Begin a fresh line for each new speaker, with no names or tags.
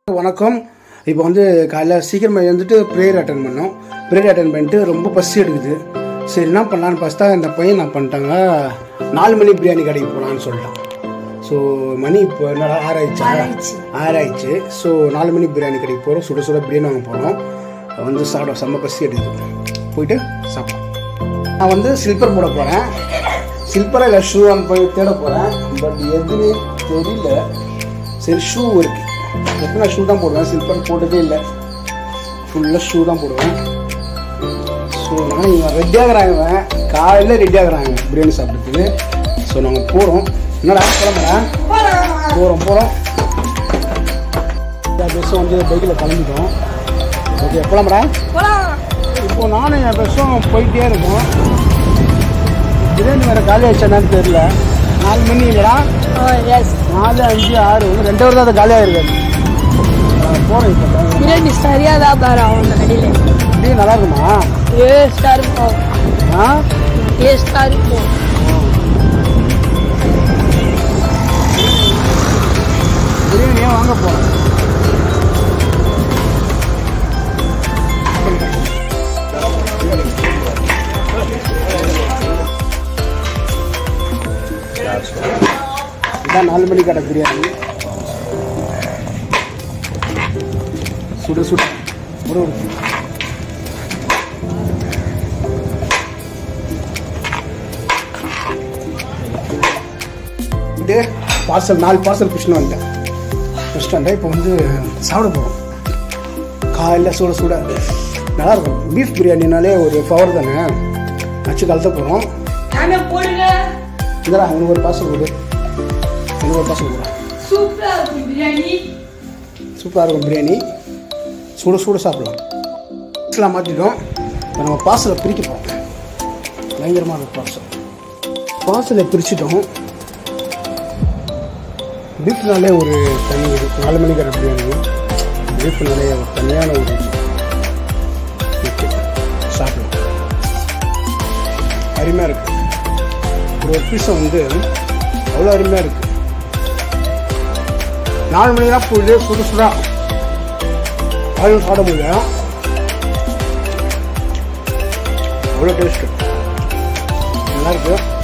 வணக்கம் இப்போ வந்து காலைல சீக்கிரமாக எழுந்துட்டு ப்ரேயர் அட்டன் பண்ணோம் ப்ரேயர் அட்டன் பண்ணிட்டு ரொம்ப பசி எடுக்குது சரி என்ன பண்ணலான்னு பார்த்தா இந்த பையன் என்ன பண்ணிட்டாங்க நாலு மணி பிரியாணி கடைக்கு போகலான்னு சொல்லிட்டான் ஸோ மணி இப்போ என்னடா ஆறாயிடுச்சா ஆறாயிடுச்சு ஸோ நாலு மணி பிரியாணி கடைக்கு போகிறோம் சுட சுட பிரியாணி வாங்க போகிறோம் வந்து சாப்பிட செம்ம பசி எடுக்குது போயிட்டு சாப்பிடலாம் நான் வந்து ஸ்லிப்பர் போட போகிறேன் ஸ்லிப்பராக இல்லை ஷூ அங்கே போய் தேட போகிறேன் பட் எதுவுமே தெரியல சரி ஷூ இருக்கு எப்போ நான் ஷூ தான் போடுவேன் ஸ்லிப்பர் போட்டதே இல்லை ஃபுல்லாக ஷூ தான் போடுவேன் ஸோ நான் இவன் ரெடியாகிறாங்க இவன் காலையில் ரெடியாகிறாங்க பிரியாணி சாப்பிட்றதுக்கு ஸோ நாங்கள் போகிறோம் என்னடா கிளம்புறேன் போகிறோம் போகிறோம் பஸ்ஸும் வந்து பைக்கில் கிளம்பிட்டோம் ஓகே கிளம்புறேன் இப்போ நானும் என் பஸ்ஸும் போயிட்டே இருக்கோம் பிரியாணி வேறு காலி ஆயிடுச்சான்னு தெரியல நாலு மணி இல்லைடா
எஸ்
நாலு அஞ்சு ஆறு ஒன்று ரெண்டு வருடம் அது காலியாக இருக்காது போகிறேன் இப்போ
பிரியாணி சரியா தான் பாரு அவங்க கடையில்
அப்படியே நல்லா இருக்குமா
டேஸ்டா இருக்கும்
ஆ
டேஸ்டா இருக்கும்
பிரியாணியே வாங்க போகிறேன் இதான் நாலு மணி கடை பிரியாணி சுடு சுடு ஒரு ஒரு இது பார்சல் நாலு பார்சல் பிடிச்சின்னு வந்துட்டேன் பிடிச்சிட்டு வந்தேன் இப்போ வந்து சாப்பிட போகிறோம் காலையில் சுட சுட நல்லா இருக்கும் பீஃப் பிரியாணினாலே ஒரு பவர் தானே வச்சு கலத்த போகிறோம்
போடுங்க
இதரா உனக்கு ஒரு பார்சல் கொடு உனக்கு ஒரு பார்சல் கொடு
சூப்பரா இருக்கும் பிரியாணி
சூப்பராக இருக்கும் பிரியாணி சுட சுட சாப்பிடலாம் பார்சலாக மாற்றிட்டோம் இப்போ நம்ம பார்சலை பிரிக்க போகிறோம் பயங்கரமாக இருக்கும் பார்சல் பார்சலை பிரிச்சிட்டோம் பீஃப்னாலே ஒரு தனி இது நாலு மணிக்கான பிரியாணி பீஃப்னாலே ஒரு தனியான ஒரு ருசி. ஓகே சாப்பிடலாம் அருமையாக இருக்கு ஒரு ஒரு பீஸை வந்து அவ்வளோ அருமையாக இருக்கு நாலு மணி தான் போயிட்டு சுடு சுடா அதுவும் சாப்பிட முடியல அவ்வளோ டேஸ்ட்டு நல்லா இருக்கு